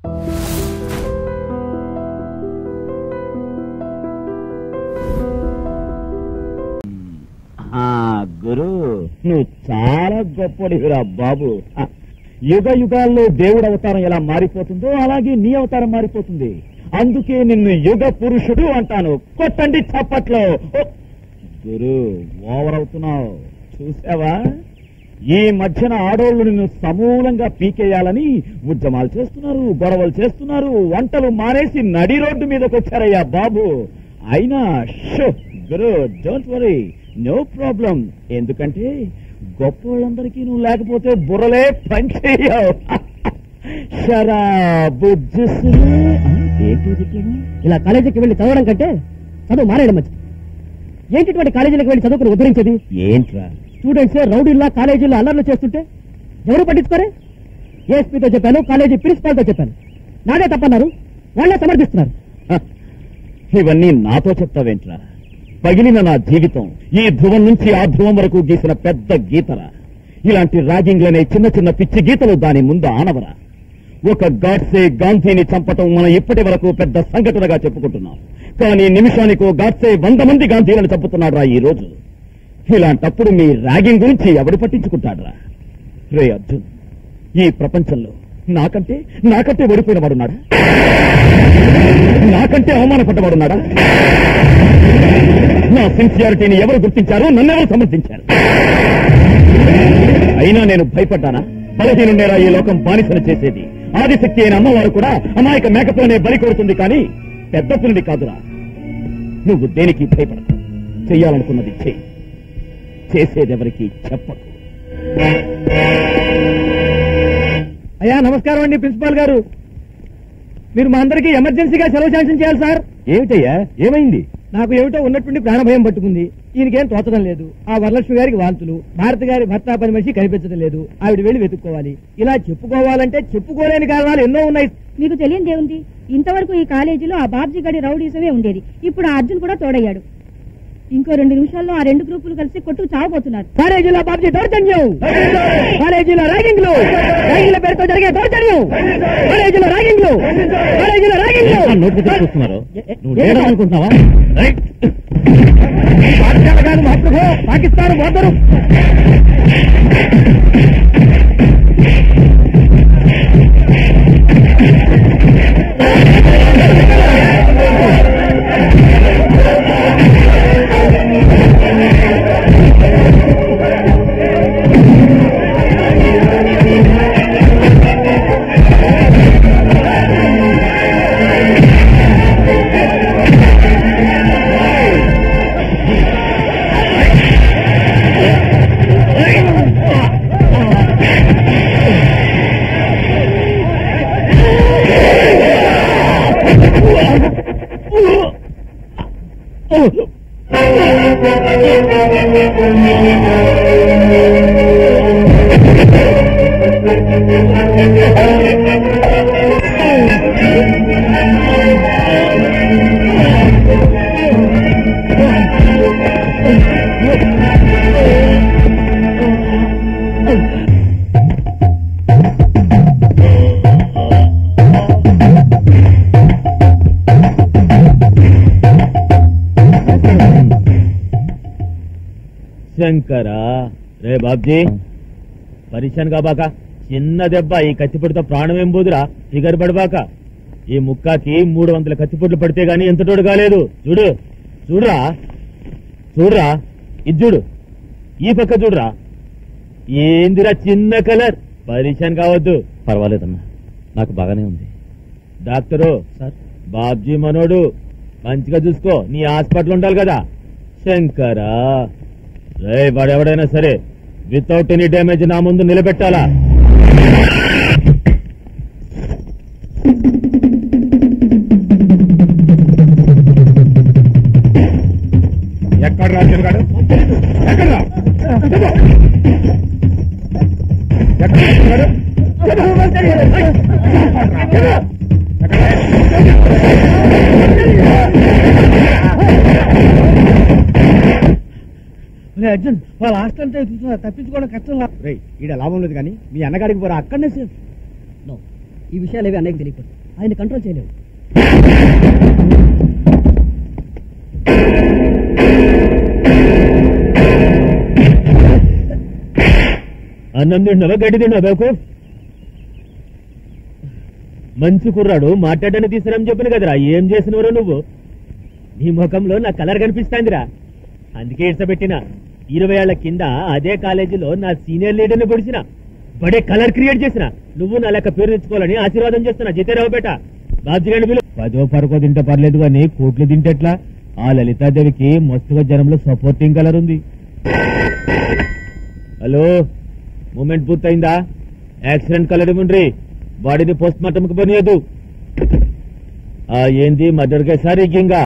ఆ గురు నువ్వు చాలా గొప్పడివిరా బాబు హ, యుగ యుగాల్లో దేవుడు అవతారం ఎలా మారిపోతుందో అలాగే నీ అవతారం మారిపోతుంది అందుకే నిన్ను యుగ పురుషుడు అంటాను కొట్టండి చప్పట్లో ఓ! గురు ఓవర్ అవుతున్నావు చూసావా ఈ మధ్యన ఆడోళ్లు నిన్ను సమూలంగా పీకేయాలని ఉద్యమాలు చేస్తున్నారు గొడవలు చేస్తున్నారు వంటలు మానేసి నడి రోడ్డు మీదకి వచ్చారయ్యా బాబు అయినా షో గురు డోంట్ వరీ నో ప్రాబ్లం ఎందుకంటే గొప్ప వాళ్ళందరికీ నువ్వు లేకపోతే బుర్రలే పనిచేయవు షరాబు జ్యూసులు. ఆ, ఏంటి ఇది? ఇలా కాలేజీకి వెళ్ళి చదవడం కంటే చదువు మానేయడం మంచిది ఏంటిటువంటి కాలేజీలకు వెళ్ళి చదువుకుని ఉద్ధరించేది ఏంట్రా స్టూడెంట్స్ రౌడీల్లా కాలేజీలో అల్లర్లు చేస్తుంటే ఎవరు పట్టించుకోరే ఏఎస్పీతో చెప్పాను కాలేజీ ప్రిన్సిపాల్తో చెప్పాను నాదే తప్పన్నారు వాళ్ళే సమర్థిస్తున్నారు హ, ఇవన్నీ నాతో చెప్తావేంట్రా పగిలిన నా జీవితం ఈ ధ్రువం నుంచి ఆ ధ్రువం వరకు గీసిన పెద్ద గీతరా ఇలాంటి ర్యాగింగ్లనే చిన్న చిన్న పిచ్చి గీతలు దాని ముందు ఆనవరా ఒక గాడ్సే గాంధీని చంపటం మనం ఇప్పటి వరకు పెద్ద సంఘటనగా చెప్పుకుంటున్నాం కానీ నిమిషానికో గాడ్సే వంద మంది గాంధీలను చంపుతున్నాడు ఈ రోజు ఇలాంటప్పుడు మీ ర్యాగింగ్ గురించి ఎవడు పట్టించుకుంటాడ్రా రే అర్జున్ ఈ ప్రపంచంలో నాకంటే నాకంటే ఓడిపోయిన వాడున్నాడా నాకంటే అవమానపడ్డవాడున్నాడా నా సిన్సియారిటీని ఎవరు గుర్తించారు నన్నెవరు సమర్థించారు అయినా నేను భయపడ్డానా బలహీనుండేరా ఈ లోకం బానిసను చేసేది ఆదిశక్తి అయిన అమ్మవారు కూడా అమాయక మేకతోనే బలి కొడుతుంది కానీ పెద్ద పులిని కాదురా నువ్వు దేనికి భయపడకు చెయ్యాలనుకున్నది చెయ్యి చేసేదెవరికి చెప్పకు అయ్యా నమస్కారం అండి ప్రిన్సిపాల్ గారు మీరు మా అందరికీ ఎమర్జెన్సీగా సెలవు శాంక్షన్ చేయాలి సార్ ఏమిటయ్యా ఏమైంది నాకు ఏమిటో ఉన్నటువంటి ప్రాణభయం పట్టుకుంది ఈయనకేం తోచడం లేదు ఆ వరలక్ష్మి గారికి వాంతులు భారత గారి భర్త పని మనిషి కనిపించడం లేదు ఆవిడ వెళ్ళి వెతుక్కోవాలి ఇలా చెప్పుకోవాలంటే చెప్పుకోలేని కారణాలు ఎన్నో ఉన్నాయి మీకు తెలియనిదే ఉంది ఇంతవరకు ఈ కాలేజీలో ఆ బాబ్జీ గడి రౌడీసమే ఉండేది ఇప్పుడు ఆ అర్జున్ కూడా తోడయ్యాడు ఇంకో రెండు నిమిషాల్లో ఆ రెండు గ్రూపులు కలిసి కొట్టుకు చావబోతున్నారు కాలేజీలో బాబ్జీ దౌర్జన్యం కాలేజీలో ర్యాగింగ్లు ర్యాగింగ్ల పేరుతో జరిగే దౌర్జన్యం కాలేజీలో ర్యాగింగ్లు కాలేజీలో ర్యాగింగ్లు నోటికి చూస్తున్నారు నువ్వు ఏ- లేడా అనుకుంటున్నావా రైట్. పాఠశాల కాదు మహాప్రభు పాకిస్తాన్ పోతారు శంకరా రే బాబ్జీ పరిశాన్ కాబాక చిన్న దెబ్బ ఈ కత్తిపొడితో ప్రాణం ఏం పోదురా ఫిగర్ పడబాక ఈ ముక్కాకి మూడు వందల కత్తిపొట్లు పడితే గాని ఎంత తోడు కాలేదు చూడు చూడురా చూడురా ఇది చూడు ఈ పక్క చూడురా ఏందిరా చిన్న కలర్ పరిశాన్ కావద్దు పర్వాలేదమ్మా నాకు బాగానే ఉంది డాక్టరు సార్ బాబ్జీ మనోడు మంచిగా చూసుకో నీ హాస్పిటల్ ఉండాలి కదా శంకరా రే వాడెవడైనా సరే వితౌట్ ఎనీ డ్యామేజ్ నా ముందు నిలబెట్టాలా ఎక్కడ రాజు గారు ఎక్కడ రా? ఎక్కడ రాజు గారు? అర్జున్ వాళ్ళ హాస్టల్ అంటే చూస్తున్నారు తప్పించుకోవడం కష్టం రేయ్ ఈడ లాభం లేదు కానీ మీ అన్నగారికి పోరా అక్కడనే సేఫ్ నో ఈ విషయాలు ఏవి అన్నయ్యకి తెలియకూడదు ఆయన కంట్రోల్ చేయలేవు అన్నం తిన్నావా గడ్డి తిన్నావా బేకు మంచి కుర్రాడు మాట్లాడని తీసుకురని చెప్పిన కదరా ఏం చేసినవరో నువ్వు నీ ముఖంలో నా కలర్ కనిపిస్తాందిరా అందుకే ఇడ్సబెట్టిన ఇరవై ఏళ్ల కింద అదే కాలేజీలో నా సీనియర్ లీడర్ని పొడిచిన బడే కలర్ క్రియేట్ చేసిన నువ్వు నా లెక్క పేరు తెచ్చుకోవాలని ఆశీర్వాదం చేస్తున్నా జితేరావు బేట బాధ్యగండి పిలు పదో పరకో తింటే పర్లేదు కానీ కోట్లు తింటేట్లా ఆ లలితాదేవికి మస్తుగా జనంలో సపోర్టింగ్ కలర్ ఉంది హలో మూమెంట్ పూర్తయిందా యాక్సిడెంట్ కలర్ ఇవ్వండి బాడీని పోస్ట్ మార్టం కి పనియదు ఏంది మర్డర్ కేసా రిగ్గింగా